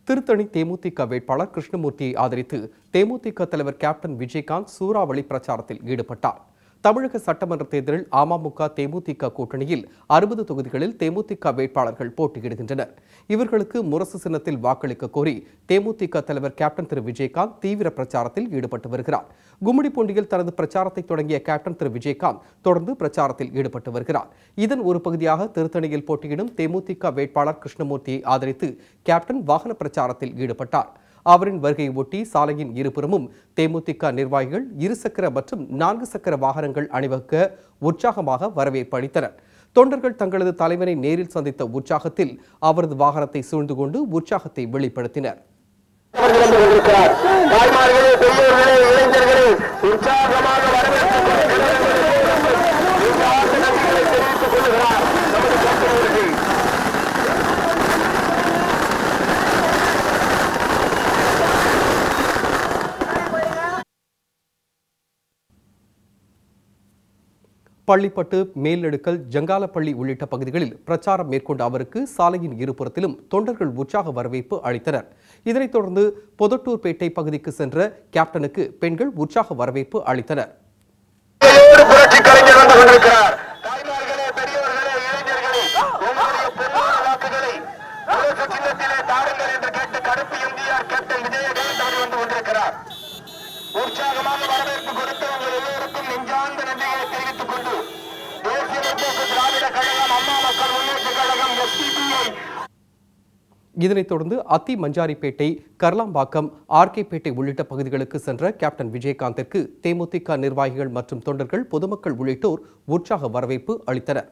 திருத்தணி தேமுதிக வேட்பாளர் கிருஷ்ணமூர்த்தியை ஆதரித்து தேமுதிக தலைவர் கேப்டன் விஜயகாந்த் சூறாவளி பிரச்சாரத்தில் ஈடுபட்டார் தமிழக சட்டமன்ற தேர்தலில் அமமுக தேமுதிக கூட்டணியில் அறுபது தொகுதிகளில் தேமுதிக வேட்பாளர்கள் போட்டியிடுகின்றனர் இவர்களுக்கு முரசு சின்னத்தில் வாக்களிக்க கோரி தேமுதிக தலைவர் கேப்டன் திரு விஜயகாந்த் தீவிர பிரச்சாரத்தில் ஈடுபட்டு வருகிறார் கும்மிடிப்பூண்டியில் தனது பிரச்சாரத்தை தொடங்கிய கேப்டன் திரு விஜயகாந்த் தொடர்ந்து பிரச்சாரத்தில் ஈடுபட்டு வருகிறார் இதன் ஒரு பகுதியாக திருத்தணியில் போட்டியிடும் தேமுதிக வேட்பாளர் கிருஷ்ணமூர்த்தியை ஆதரித்து கேப்டன் வாகன பிரச்சாரத்தில் ஈடுபட்டார் அவரின் வருகையை ஒட்டி சாலையின் இருபுறமும் தேமுதிக நிர்வாகிகள் இருசக்கர மற்றும் நான்கு சக்கர வாகனங்கள் அணிவகுக்க உற்சாகமாக வரவேற்பு அளித்தனர் தொண்டர்கள் தங்களது தலைவரை நேரில் சந்தித்த உற்சாகத்தில் அவரது வாகனத்தை சூழ்ந்து கொண்டு உற்சாகத்தை வெளிப்படுத்தினர் அவர்கள் வந்து கொண்டிருக்கிறார் தாய்மார்களே பெரியோர்களே இளைஞர்களே உற்சாகமாக வரவேற்றுக் கொண்டிருக்கிறார். உற்சாக நன்றிகளை தெரிவித்துக் கொள்கிறார் நமது கேப்டன் அவர்கள் பள்ளிப்பட்டு மேலெடுக்கல் ஜங்காலப்பள்ளி உள்ளிட்ட பகுதிகளில் பிரச்சாரம் மேற்கொண்ட அவருக்கு சாலையின் இருபுறத்திலும் தொண்டர்கள் உற்சாக வரவேற்பு அளித்தனர் இதனைத் தொடர்ந்து பொதட்டூர்பேட்டை பகுதிக்கு சென்ற கேப்டனுக்கு பெண்கள் உற்சாக வரவேற்பு அளித்தனர் கையோடு புரட்சி கலைஞர் வந்து கொண்டிருக்கிறார் தாய்மார்களே பெரியோர்களே இளைஞர்களே உங்களுடைய பொன்னான வாக்குகளை உலக சின்னத்திலே தாருங்கள் என்று கேட்டு கருப்பு எம்ஜிஆர் கேப்டன் விஜயகாந்த் அவர் வந்து கொண்டிருக்கிறார் உற்சாகமாக வரவேற்பு கொடுத்த உங்கள் எல்லோருக்கும் நெஞ்சார்ந்த நன்றிகளை தெரிவித்துக் கொண்டு தேசிய முற்போக்கு திராவிட கழகம் அம்மா மக்கள் முன்னேற்ற கழகம் எஸ்டிபிஐ இதனைத் தொடர்ந்து அத்தி மஞ்சாரிப்பேட்டை கர்லாம்பாக்கம் ஆர்கேபேட்டை உள்ளிட்ட பகுதிகளுக்கு சென்ற கேப்டன் விஜயகாந்திற்கு தேமுதிக நிர்வாகிகள் மற்றும் தொண்டர்கள் பொதுமக்கள் உள்ளிட்டோர் உற்சாக வரவேற்பு அளித்தனர்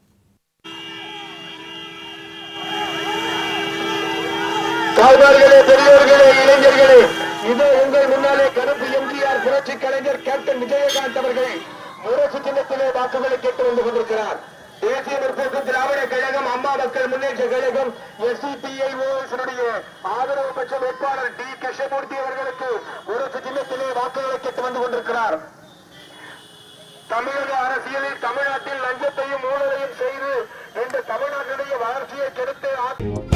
தாய்மார்களே பெரியோர்களே இளைஞர்களே இதோ உங்கள் முன்னாலே கருப்பு எம்ஜிஆர் புரட்சி கலைஞர் கேப்டன் விஜயகாந்த் அவர்கள் முரசு சின்னத்திலே வாக்குகளை கேட்டு வந்து கொண்டிருக்கிறார் தேசிய முற்போக்கு திராவிட கழகம் அம்மா மக்கள் முன்னேற்ற கழகம் எஸ்சிபிஐஓடைய ஆதரவு பெற்ற வேட்பாளர் டி கிருஷ்ணமூர்த்தி அவர்களுக்கு முரசு சின்னத்திலே வாக்குகளை கேட்டு வந்து கொண்டிருக்கிறார் தமிழக அரசியலில் தமிழ்நாட்டில் லஞ்சத்தையும் ஊழலையும் செய்து இன்று தமிழ்நாட்டுடைய வளர்ச்சியை கெடுத்து ஆ-